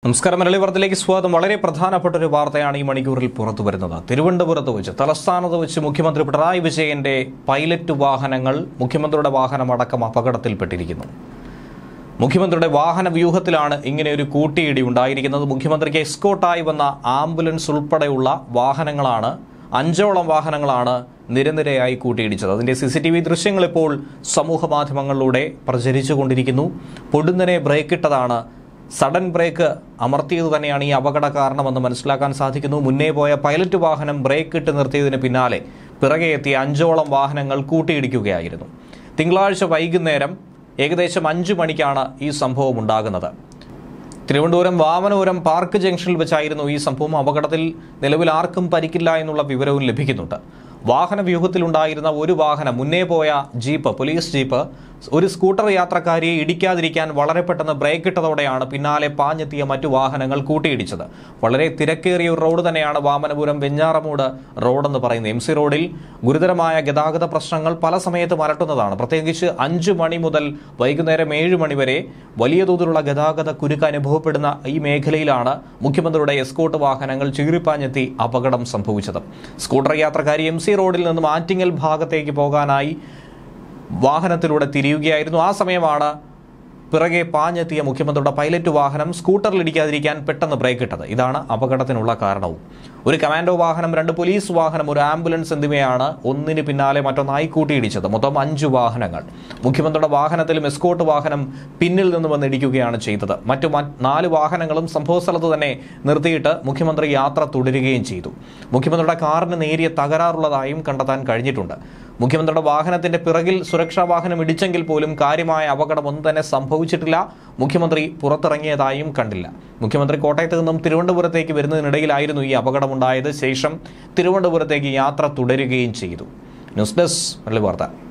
നമസ്കാരം മലയാളി വാർത്തയിലേക്ക് സ്വാഗതം വളരെ പ്രധാനപ്പെട്ട ഒരു വാർത്തയാണ് ഈ മണിക്കൂറിൽ പുറത്തു വരുന്നത് തിരുവനന്തപുരത്ത് വെച്ച് തലസ്ഥാനത്ത് വെച്ച് മുഖ്യമന്ത്രി പിണറായി വിജയന്റെ പൈലറ്റ് വാഹനങ്ങൾ മുഖ്യമന്ത്രിയുടെ വാഹനമടക്കം അപകടത്തിൽപ്പെട്ടിരിക്കുന്നു മുഖ്യമന്ത്രിയുടെ വാഹന വ്യൂഹത്തിലാണ് ഇങ്ങനെ ഒരു കൂട്ടിയിടി ഉണ്ടായിരിക്കുന്നത് മുഖ്യമന്ത്രിക്ക് എസ്കോട്ടായി വന്ന ആംബുലൻസ് ഉൾപ്പെടെയുള്ള വാഹനങ്ങളാണ് അഞ്ചോളം വാഹനങ്ങളാണ് നിരനിരയായി കൂട്ടിയിടിച്ചത് അതിന്റെ സി സി ടി വി ദൃശ്യങ്ങൾ ഇപ്പോൾ സമൂഹ മാധ്യമങ്ങളിലൂടെ പ്രചരിച്ചുകൊണ്ടിരിക്കുന്നു പൊടുന്നനെ ബ്രേക്കിട്ടതാണ് സഡൻ ബ്രേക്ക് അമർത്തിയത് തന്നെയാണ് ഈ അപകട കാരണമെന്ന് മനസ്സിലാക്കാൻ സാധിക്കുന്നു മുന്നേ പോയ പൈലറ്റ് വാഹനം ബ്രേക്ക് ഇട്ട് നിർത്തിയതിന് പിന്നാലെ പിറകെ എത്തിയ അഞ്ചോളം വാഹനങ്ങൾ കൂട്ടിയിടിക്കുകയായിരുന്നു തിങ്കളാഴ്ച വൈകുന്നേരം ഏകദേശം അഞ്ചു മണിക്കാണ് ഈ സംഭവം ഉണ്ടാകുന്നത് തിരുവനന്തപുരം വാമനപുരം പാർക്ക് ജംഗ്ഷനിൽ വെച്ചായിരുന്നു ഈ സംഭവം അപകടത്തിൽ നിലവിൽ ആർക്കും പരിക്കില്ല എന്നുള്ള വിവരവും ലഭിക്കുന്നുണ്ട് വാഹന വ്യൂഹത്തിലുണ്ടായിരുന്ന ഒരു വാഹനം മുന്നേ പോയ ജീപ്പ് പോലീസ് ജീപ്പ് ഒരു സ്കൂട്ടർ യാത്രക്കാരിയെ ഇടിക്കാതിരിക്കാൻ വളരെ പെട്ടെന്ന് ബ്രേക്ക് ഇട്ടതോടെയാണ് പിന്നാലെ പാഞ്ഞെത്തിയ മറ്റു വാഹനങ്ങൾ കൂട്ടിയിടിച്ചത് വളരെ തിരക്കേറിയ ഒരു റോഡ് തന്നെയാണ് വാമനപുരം വെഞ്ഞാറമൂട് റോഡെന്ന് പറയുന്നത് എം സി റോഡിൽ ഗുരുതരമായ ഗതാഗത പ്രശ്നങ്ങൾ പല സമയത്തും അലട്ടുന്നതാണ് പ്രത്യേകിച്ച് അഞ്ചു മണി മുതൽ വൈകുന്നേരം ഏഴ് മണി വരെ വലിയ തോതിലുള്ള ഗതാഗത കുരുക്ക് അനുഭവപ്പെടുന്ന ഈ മേഖലയിലാണ് മുഖ്യമന്ത്രിയുടെ എസ്കോട്ട് വാഹനങ്ങൾ ചീറിപ്പാഞ്ഞെത്തി അപകടം സംഭവിച്ചത് സ്കൂട്ടർ യാത്രക്കാരി എം സി റോഡിൽ നിന്നും ആറ്റിങ്ങൽ ഭാഗത്തേക്ക് പോകാനായി വാഹനത്തിലൂടെ തിരിയുകയായിരുന്നു ആ സമയമാണ് പിറകെ പാഞ്ഞെത്തിയ മുഖ്യമന്ത്രിയുടെ പൈലറ്റ് വാഹനം സ്കൂട്ടറിൽ ഇടിക്കാതിരിക്കാൻ പെട്ടെന്ന് ബ്രേക്ക് ഇട്ടത് ഇതാണ് അപകടത്തിനുള്ള കാരണവും ഒരു കമാൻഡോ വാഹനം രണ്ട് പോലീസ് വാഹനം ഒരു ആംബുലൻസ് എന്നിവയാണ് ഒന്നിന് പിന്നാലെ മറ്റൊന്നായി കൂട്ടിയിടിച്ചത് മൊത്തം അഞ്ചു വാഹനങ്ങൾ മുഖ്യമന്ത്രിയുടെ വാഹനത്തിലും എസ്കോട്ട് വാഹനം പിന്നിൽ നിന്ന് വന്ന് ഇടിക്കുകയാണ് ചെയ്തത് മറ്റു മ- നാല് വാഹനങ്ങളും സംഭവസ്ഥലത്ത് തന്നെ നിർത്തിയിട്ട് മുഖ്യമന്ത്രി യാത്ര തുടരുകയും ചെയ്തു മുഖ്യമന്ത്രിയുടെ കാറിന് നേരിയ തകരാറുള്ളതായും കണ്ടെത്താൻ കഴിഞ്ഞിട്ടുണ്ട് മുഖ്യമന്ത്രിയുടെ വാഹനത്തിന്റെ പിറകിൽ സുരക്ഷാ വാഹനം ഇടിച്ചെങ്കിൽ പോലും കാര്യമായ അപകടമൊന്നും തന്നെ സംഭവിച്ചിട്ടില്ല മുഖ്യമന്ത്രി പുറത്തിറങ്ങിയതായും കണ്ടില്ല മുഖ്യമന്ത്രി കോട്ടയത്ത് നിന്നും തിരുവനന്തപുരത്തേക്ക് വരുന്നതിനിടയിലായിരുന്നു ഈ അപകടമുണ്ടായത് ശേഷം തിരുവനന്തപുരത്തേക്ക് യാത്ര തുടരുകയും ചെയ്തു ന്യൂസ് ഡെസ്ക് മലയാളി വാർത്ത